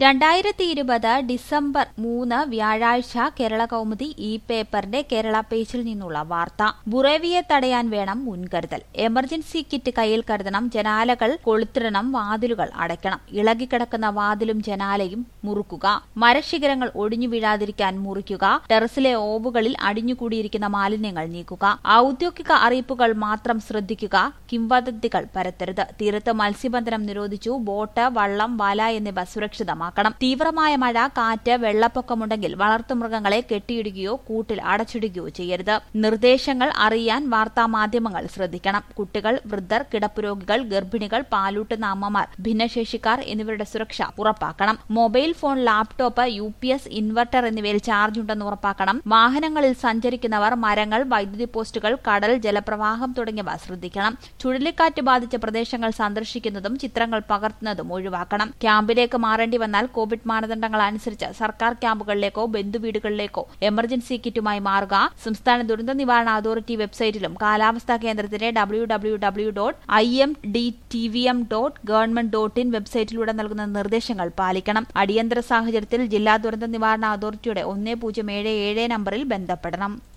രണ്ടായിരത്തി ഇരുപത് ഡിസംബർ മൂന്ന് വ്യാഴാഴ്ച കേരള കൗമുദി ഈ പേപ്പറിന്റെ കേരള പേജിൽ നിന്നുള്ള വാർത്ത ബുറേവിയെ തടയാൻ വേണം മുൻകരുതൽ എമർജൻസി കിറ്റ് കയ്യിൽ കരുതണം ജനാലകൾ കൊളുത്തിടണം വാതിലുകൾ അടയ്ക്കണം ഇളകിക്കിടക്കുന്ന വാതിലും ജനാലയും മുറുക്കുക മരശിഖരങ്ങൾ ഒടിഞ്ഞു വീഴാതിരിക്കാൻ മുറിക്കുക ടെറസിലെ ഓവുകളിൽ അടിഞ്ഞുകൂടിയിരിക്കുന്ന മാലിന്യങ്ങൾ നീക്കുക ഔദ്യോഗിക അറിയിപ്പുകൾ മാത്രം ശ്രദ്ധിക്കുക കിംവദന്തികൾ പരത്തരുത് തീരത്ത് മത്സ്യബന്ധനം നിരോധിച്ചു ബോട്ട് വള്ളം വല എന്നിവ സുരക്ഷിതമാക്കണം തീവ്രമായ മഴ കാറ്റ് വെള്ളപ്പൊക്കമുണ്ടെങ്കിൽ വളർത്തുമൃഗങ്ങളെ കെട്ടിയിടുകയോ കൂട്ടിൽ അടച്ചിടുകയോ ചെയ്യരുത് നിർദ്ദേശങ്ങൾ അറിയാൻ വാർത്താമാധ്യമങ്ങൾ ശ്രദ്ധിക്കണം കുട്ടികൾ വൃദ്ധർ കിടപ്പുരോഗികൾ ഗർഭിണികൾ പാലൂട്ടുന്ന അമ്മമാർ ഭിന്നശേഷിക്കാർ എന്നിവരുടെ സുരക്ഷ ഉറപ്പാക്കണം mobile phone laptop U P S inverter എന്നിവയിൽ ചാർജ് ഉണ്ടെന്ന് ഉറപ്പാക്കണം വാഹനങ്ങളിൽ സഞ്ചരിക്കുന്നവർ മരങ്ങൾ വൈദ്യുതി പോസ്റ്റുകൾ കടൽ ജലപ്രവാഹം തുടങ്ങിയവ ശ്രദ്ധിക്കണം ചുഴലിക്കാറ്റ് ബാധിച്ച പ്രദേശങ്ങൾ സന്ദർശിക്കുന്നതും ചിത്രങ്ങൾ പകർത്തുന്നതും ഒഴിവാക്കണം ക്യാമ്പിലേക്ക് മാറേണ്ടി വന്നാൽ കോവിഡ് മാനദണ്ഡങ്ങൾ അനുസരിച്ച് സർക്കാർ ക്യാമ്പുകളിലേക്കോ ബന്ധുവീടുകളിലേക്കോ എമർജൻസി കിറ്റുമായി മാറുക സംസ്ഥാന ദുരന്ത നിവാരണ അതോറിറ്റി വെബ്സൈറ്റിലും കാലാവസ്ഥാ കേന്ദ്രത്തിന്റെ W W W dot I M D T V M dot government dot in വെബ്സൈറ്റിലൂടെ നൽകുന്ന നിർദ്ദേശങ്ങൾ പാലിക്കണം അടിയന്തര സാഹചര്യത്തിൽ ജില്ലാ ദുരന്ത നിവാരണ അതോറിറ്റിയുടെ ഒന്ന് പൂജ്യം ഏഴ് ഏഴ് നമ്പറിൽ ബന്ധപ്പെടണം